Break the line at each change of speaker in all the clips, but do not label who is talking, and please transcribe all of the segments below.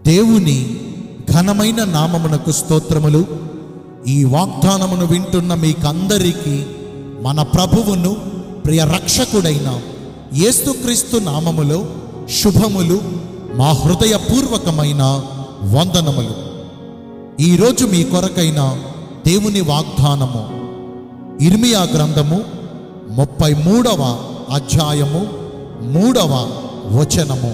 దేవుని ఘనమైన నామమునకు స్తోత్రములు ఈ వాగ్దానమును వింటున్న మీకందరికీ మన ప్రభువును ప్రియ రక్షకుడైన యేసుక్రీస్తు నామములో శుభములు మా హృదయపూర్వకమైన వందనములు ఈరోజు మీ కొరకైన దేవుని వాగ్దానము ఇర్మియా గ్రంథము ముప్పై మూడవ అధ్యాయము మూడవ వచనము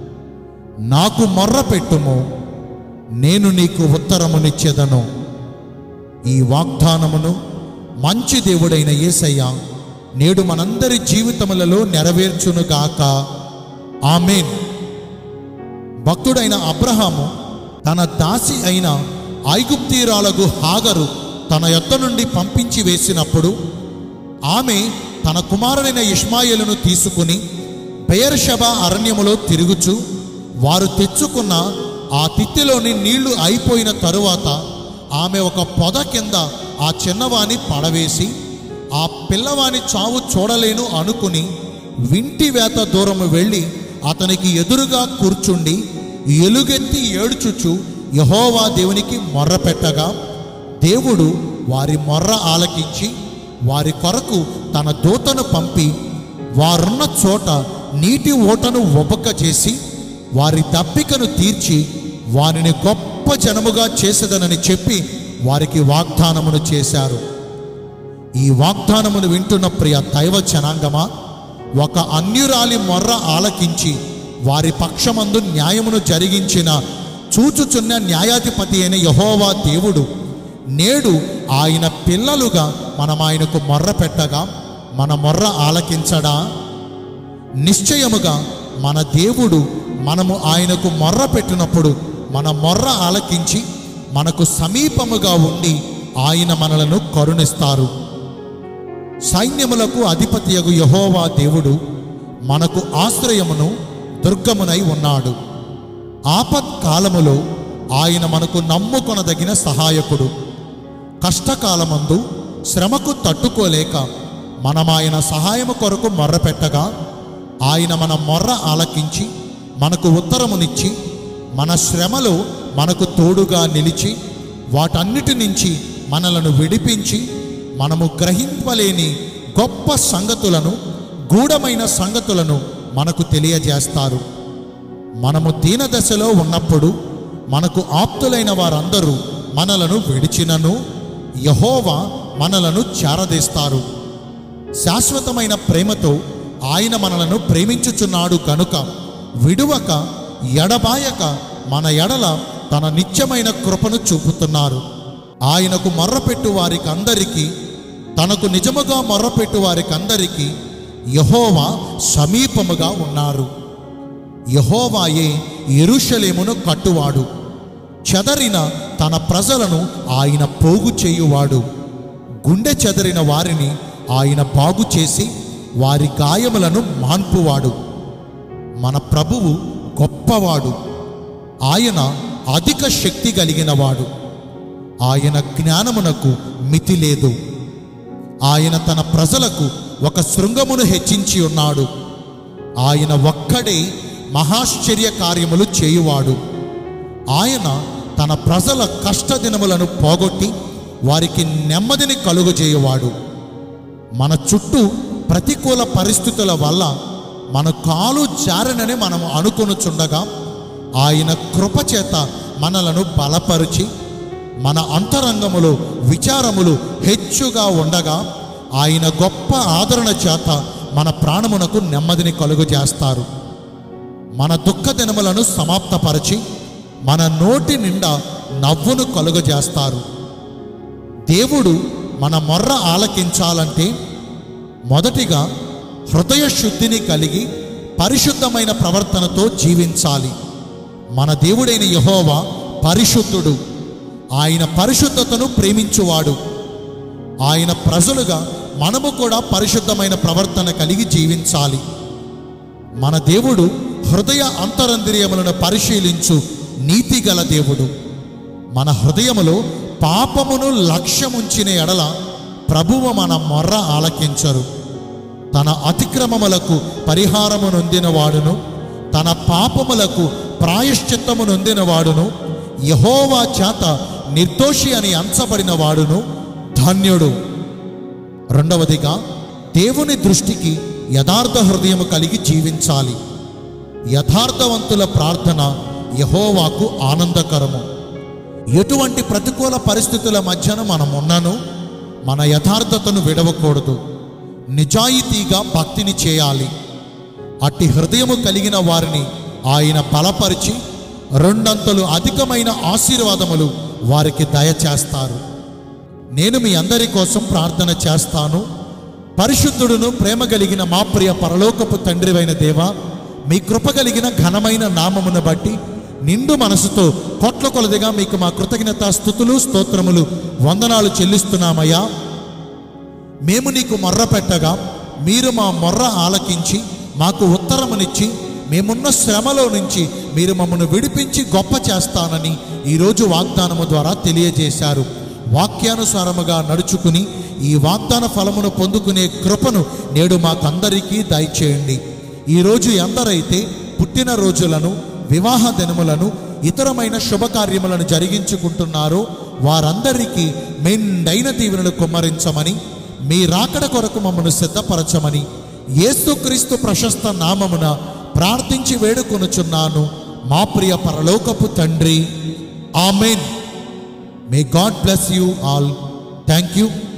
నాకు మొర్ర పెట్టుము నేను నీకు ఉత్తరమునిచ్చేదను ఈ వాగ్దానమును మంచి దేవుడైన యేసయ్య నేడు మనందరి జీవితములలో నెరవేర్చునుగాక ఆమెన్ భక్తుడైన అబ్రహాము తన దాసి అయిన ఐగుప్తీరాలకు హాగరు తన యొద్ద నుండి పంపించి వేసినప్పుడు ఆమె తన కుమారుడైన ఇష్మాయేలును తీసుకుని బెయర్షబ అరణ్యములో తిరుగుచు వారు తెచ్చుకున్న ఆ తిత్తిలోని నీళ్లు అయిపోయిన తరువాత ఆమె ఒక పొద కింద ఆ చిన్నవాని పడవేసి ఆ పిల్లవాని చావు చూడలేను అనుకుని వింటి వేత దూరము వెళ్ళి అతనికి ఎదురుగా కూర్చుండి ఎలుగెత్తి ఏడుచుచు యహోవా దేవునికి మొర్ర పెట్టగా దేవుడు వారి మొర్ర ఆలకించి వారి కొరకు తన దూతను పంపి వారున్న చోట నీటి ఓటను ఒబక చేసి వారి దప్పికను తీర్చి వారిని గొప్ప జనముగా చేసేదనని చెప్పి వారికి వాగ్దానమును చేశారు ఈ వాగ్దానమును వింటున్న ప్రియ దైవ జనాంగమా ఒక అన్యురాలి మొర్ర ఆలకించి వారి పక్షమందు న్యాయమును జరిగించిన చూచుచున్న న్యాయాధిపతి అయిన యహోవా దేవుడు నేడు ఆయన పిల్లలుగా మనం ఆయనకు మొర్ర పెట్టగా మన మొర్ర ఆలకించడా నిశ్చయముగా మన దేవుడు మనము ఆయనకు మొర్ర పెట్టినప్పుడు మన మొర్ర ఆలకించి మనకు సమీపముగా ఉండి ఆయన మనలను కరుణిస్తారు సైన్యములకు అధిపతియగు యహోవా దేవుడు మనకు ఆశ్రయమును దుర్గమునై ఉన్నాడు ఆపత్ కాలములో ఆయన మనకు నమ్ముకొనదగిన సహాయకుడు కష్టకాలమందు శ్రమకు తట్టుకోలేక మనం ఆయన సహాయము కొరకు మొర్రపెట్టగా ఆయన మన మొర్ర ఆలకించి మనకు ఉత్తరమునిచ్చి మన శ్రమలో మనకు తోడుగా నిలిచి వాటన్నిటి నుంచి మనలను విడిపించి మనము గ్రహింపలేని గొప్ప సంగతులను గూఢమైన సంగతులను మనకు తెలియజేస్తారు మనము దీనదశలో ఉన్నప్పుడు మనకు ఆప్తులైన వారందరూ మనలను విడిచినను యహోవా మనలను చేరదీస్తారు శాశ్వతమైన ప్రేమతో ఆయన మనలను ప్రేమించుచున్నాడు కనుక విడువక ఎడబాయక మన ఎడల తన నిత్యమైన కృపను చూపుతున్నారు ఆయనకు మొర్రపెట్టు వారికి అందరికీ తనకు నిజముగా మొర్రపెట్టు వారికి అందరికీ యహోవా సమీపముగా ఉన్నారు యహోవాయే ఎరుషలేమును కట్టువాడు చెదరిన తన ప్రజలను ఆయన పోగు చేయువాడు గుండె చెదరిన వారిని ఆయన బాగు చేసి వారి గాయములను మాన్పువాడు మన ప్రభువు గొప్పవాడు ఆయన అధిక శక్తి కలిగినవాడు ఆయన జ్ఞానమునకు మితి లేదు ఆయన తన ప్రజలకు ఒక శృంగమును హెచ్చించి ఉన్నాడు ఆయన ఒక్కడే మహాశ్చర్య కార్యములు చేయువాడు ఆయన తన ప్రజల కష్టదినములను పోగొట్టి వారికి నెమ్మదిని కలుగజేయువాడు మన చుట్టూ ప్రతికూల పరిస్థితుల వల్ల మన కాలు జారనని మనం అనుకొనుచుండగా ఆయన కృపచేత మనలను బలపరిచి మన అంతరంగములో విచారములు హెచ్చుగా ఉండగా ఆయన గొప్ప ఆదరణ చేత మన ప్రాణమునకు నెమ్మదిని కలుగజేస్తారు మన దుఃఖ దినములను సమాప్తపరిచి మన నోటి నిండా నవ్వును కలుగజేస్తారు దేవుడు మన మొర్ర ఆలకించాలంటే మొదటిగా హృదయ శుద్ధిని కలిగి పరిశుద్ధమైన ప్రవర్తనతో జీవించాలి మన దేవుడైన యహోవా పరిశుద్ధుడు ఆయన పరిశుద్ధతను ప్రేమించువాడు ఆయన ప్రజలుగా మనము కూడా పరిశుద్ధమైన ప్రవర్తన కలిగి జీవించాలి మన దేవుడు హృదయ అంతరంద్రియములను పరిశీలించు నీతిగల దేవుడు మన హృదయములో పాపమును లక్ష్యముంచిన ఎడల ప్రభువు మన మొర్ర ఆలకించరు తన అతిక్రమములకు పరిహారము నొందిన వాడును తన పాపములకు ప్రాయశ్చిత్తము నొందిన వాడును యహోవా చేత నిర్దోషి అని అంచబడిన వాడును ధన్యుడు రెండవదిగా దేవుని దృష్టికి యథార్థ హృదయము కలిగి జీవించాలి యథార్థవంతుల ప్రార్థన యహోవాకు ఆనందకరము ఎటువంటి ప్రతికూల పరిస్థితుల మధ్యన మనం ఉన్నను మన యథార్థతను విడవకూడదు నిజాయితీగా భక్తిని చేయాలి అట్టి హృదయము కలిగిన వారిని ఆయన బలపరిచి రెండంతలు అధికమైన ఆశీర్వాదములు వారికి దయచేస్తారు నేను మీ అందరి కోసం ప్రార్థన చేస్తాను పరిశుద్ధుడును ప్రేమ కలిగిన మా ప్రియ పరలోకపు తండ్రివైన దేవా మీ కృప కలిగిన ఘనమైన నామమును బట్టి నిండు మనసుతో కోట్ల కొలదిగా మీకు మా కృతజ్ఞత స్థుతులు స్తోత్రములు వందనాలు చెల్లిస్తున్నామయ్యా మేము నీకు మొర్ర పెట్టగా మీరు మా మొర్ర ఆలకించి మాకు ఉత్తరమునిచ్చి మేమున్న శ్రమలో నుంచి మీరు మమ్మను విడిపించి గొప్ప చేస్తానని ఈరోజు వాగ్దానము ద్వారా తెలియజేశారు వాక్యానుసారముగా నడుచుకుని ఈ వాగ్దాన ఫలమును పొందుకునే కృపను నేడు మాకందరికీ దయచేయండి ఈరోజు ఎందరైతే పుట్టిన రోజులను వివాహ దినములను ఇతరమైన శుభకార్యములను జరిగించుకుంటున్నారో వారందరికీ మెండైన దీవెనలు కుమ్మరించమని మీ రాకడ కొరకు మమ్మను సిద్ధపరచమని యేసుక్రీస్తు ప్రశస్త నామమున ప్రార్థించి వేడుకొనుచున్నాను మా ప్రియ పరలోకపు తండ్రి amen may God bless you all thank you